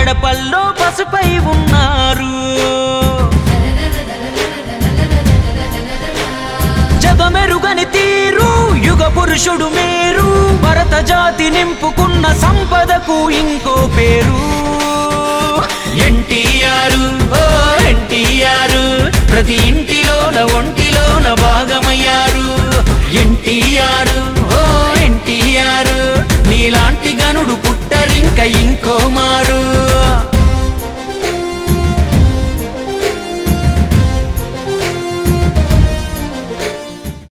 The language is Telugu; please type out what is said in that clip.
గడపల్లో పసుపై ఉన్నారు జగమెరుగని తీరు యుగ పురుషుడు మేరు భరత జాతి నింపుకున్న సంపదకు ఇంకో పేరు ఎన్టీఆర్ ఓ ఎన్టీఆర్ ప్రతి ఇంటిలోన ఒంటిలోన భాగమయ్యారు ఎన్టీఆర్ ఓ ఎన్టీఆర్ నీలాంటి గనుడు పుట్టరింక ఇంకో మారు